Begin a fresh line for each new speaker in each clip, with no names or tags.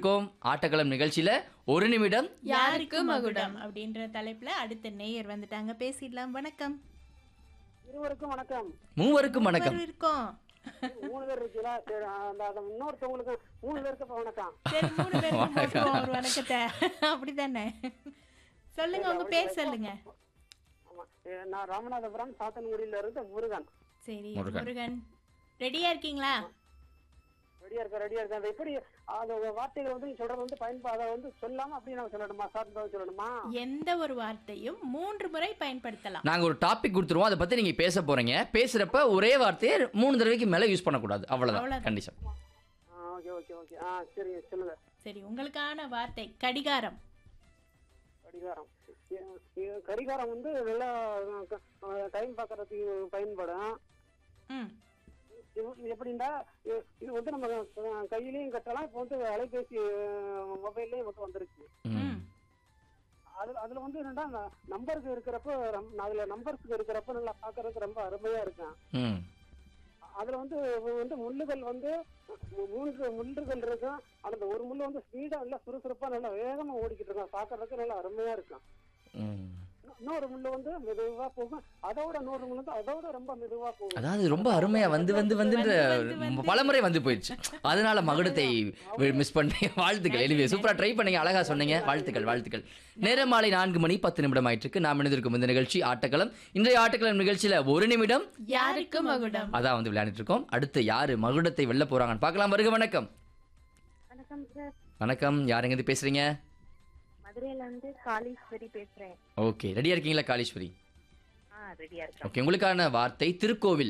இருக்கோம் ஆட்டக்களம் நிகழ்ச்சியில ஒரு நிமிடம்
யாருக்கு மகுடம் அப்படின்ற தலைப்புல அடுத்த நேயர் வந்துட்டாங்க பேசிடலாம் வணக்கம்
இருவருக்கும் வணக்கம்
மூவருக்கும் வணக்கம்
இருவர் இருக்கோம்
மூணு பேர் இருக்கீங்களா சரி அந்த அந்த இன்னொருத்தவங்களுக்கு மூணு பேருக்கு இப்ப வணக்கம்
சரி மூணு பேரும் போட்டுருவோம் ஒரு வணக்கத்தை அப்படிதானே சொல்லுங்க உங்க பேர் சொல்லுங்க
ஆமா ஏ, நான் ராமநாதபுரம் சாத்தன்குடியில இருந்து முருகன்
சரி
முருகன்.
முருகன் ரெடியா இருக்கீங்களா
ரெடியா இருக்கேன் ரெடியா இருக்கேன் அது எப்படி அந்த வார்த்தைகள் வந்து நீ சொல்றது வந்து பயன்பா அதை வந்து சொல்லாம அப்படி நான் சொல்லணுமா சார்ந்து சொல்லணுமா
எந்த ஒரு வார்த்தையும் மூன்று முறை பயன்படுத்தலாம்
நாங்க ஒரு டாபிக் கொடுத்துருவோம் அதை பத்தி நீங்க பேச போறீங்க பேசுறப்ப ஒரே வார்த்தையை மூணு தடவைக்கு மேல யூஸ் பண்ணக்கூடாது அவ்வளவுதான்
அவ்வளவுதான்.
கண்டிஷன்
ஓகே ஓகே ஓகே ஆ சரி சொல்லுங்க
சரி உங்களுக்கான வார்த்தை கடிகாரம்
கடிகாரம் ஏ, ஏ, கடிகாரம் வந்து நல்லா டைம் பார்க்கறதுக்கு பயன்படும்
ம்
இது இது எப்படின்னா இது இது வந்து நம்ம அஹ், கையிலயும் கட்டலாம் இப்போ வந்து அலைபேசி மொபைல்லையும் வந்து வந்துருச்சு
ம்.
ம்
அது அதுல வந்து என்னன்னா நம்பருக்கு இருக்கிறப்ப ரம்- அதுல நம்பர்ஸ்க்கு இருக்கிறப்ப நல்லா பாக்குறதுக்கு ரொம்ப அருமையா இருக்கும்
ம்.
அதுல வந்து வந்து முள்ளுகள் வந்து மூ- மூன்று முள்ளுகள் இருக்கும் அந்த ஒரு முள்ளு வந்து ஸ்பீடா நல்லா சுறுசுறுப்பா நல்லா வேகமா ஓடிக்கிட்டு இருக்கும் பாக்குறதுக்கு நல்லா அருமையா இருக்கும்
ம்.
இன்னொரு முள்ளு வந்து மெதுவா போகும் அதோட இன்னொரு முள்ளு வந்து அதோட ரொம்ப மெதுவா போகும்
அதாவது ரொம்ப அருமையா வந்து வந்து வந்துன்ற
வந்து, வந்து.
பலமுறை வந்து போயிடுச்சு அதனால மகுடத்தை மிஸ் பண்ணி வாழ்த்துக்கள் எனிவே சூப்பரா ட்ரை பண்ணீங்க அழகா சொன்னீங்க வாழ்த்துக்கள் வாழ்த்துக்கள் நேரம் மாலை நான்கு மணி பத்து நிமிடம் ஆயிட்டு நாம் இணைந்திருக்கும் இந்த நிகழ்ச்சி ஆட்டக்களம் இன்றைய ஆட்டக்களம் நிகழ்ச்சியில ஒரு நிமிடம்
யாருக்கு மகுடம்
அதான் வந்து விளையாண்டுட்டு இருக்கோம் அடுத்து யாரு மகுடத்தை வெல்ல போறாங்கன்னு பார்க்கலாம் வருக வணக்கம்
வணக்கம் சார்
வணக்கம் யார் எங்கிருந்து பேசுறீங்க
மதுரையில இருந்து காளீஸ்வரி பேசுறேன்
ஓகே ரெடியா இருக்கீங்களா காளீஸ்வரி
ஆ ரெடியா இருக்கேன்
ஓகே உங்களுக்கான வார்த்தை திருக்கோவில்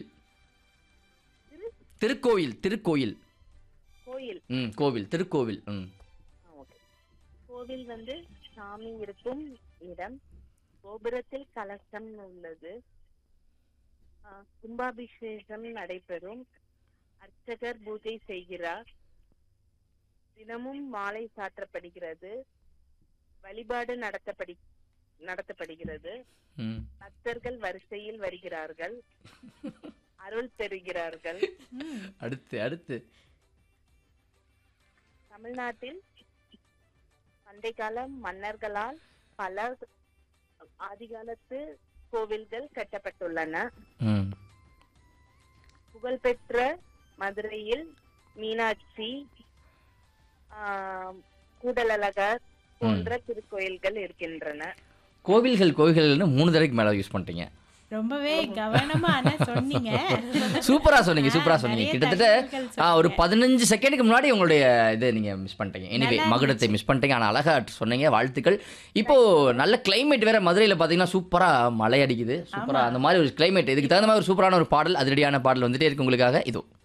திருக்கோயில் திருக்கோயில்
கோயில்
ம் கோவில் திருக்கோவில் ம்
ஆ ஓகே கோவில் வந்து சாமி இருக்கும் இடம் கோபுரத்தில் கலசம் உள்ளது ஆ, கும்பாபிஷேகம் நடைபெறும் அர்ச்சகர் பூஜை செய்கிறார் தினமும் மாலை சாற்றப்படுகிறது வழிபாடு நடத்தப்படி நடத்தப்படுகிறது
ம்
பக்தர்கள் வரிசையில் வருகிறார்கள் அருள் பெறுகிறார்கள்
ம்
அடுத்து அடுத்து
தமிழ்நாட்டில் பண்டைக்கால மன்னர்களால் பல ஆதிகாலத்து கோவில்கள் கட்டப்பட்டுள்ளன
ம்
புகழ்பெற்ற மதுரையில் மீனாட்சி ஆம், கூடலழகர் போன்ற திருக்கோயில்கள் இருக்கின்றன
கோவில்கள் கோவில்கள்னு மூணு தடவைக்கு மேல யூஸ் பண்ணிட்டீங்க
ரொம்பவே கவனமா ஆனா சொன்னீங்க
சூப்பரா சொன்னீங்க சூப்பரா
ஆ,
சொன்னீங்க
நிறைய
கிட்டத்தட்ட
தகவல்கள்
ஆ, ஒரு
சொன்னீங்க.
பதினஞ்சு செகண்டுக்கு முன்னாடி உங்களுடைய இதை நீங்க மிஸ் பண்ணிட்டீங்க எனிவே
நல்லா
மகுடத்தை மிஸ் பண்ணிட்டீங்க ஆனா அழகா சொன்னீங்க வாழ்த்துக்கள் இப்போ நல்ல கிளைமேட் வேற மதுரையில பாத்தீங்கன்னா சூப்பரா மழை அடிக்குது சூப்பரா
ஆமா.
அந்த மாதிரி ஒரு கிளைமேட் இதுக்கு தகுந்த மாதிரி ஒரு சூப்பரான ஒரு பாடல் அதிரடியான பாடல் வந்துட்டே இருக்கு உங்களுக்காக இதோ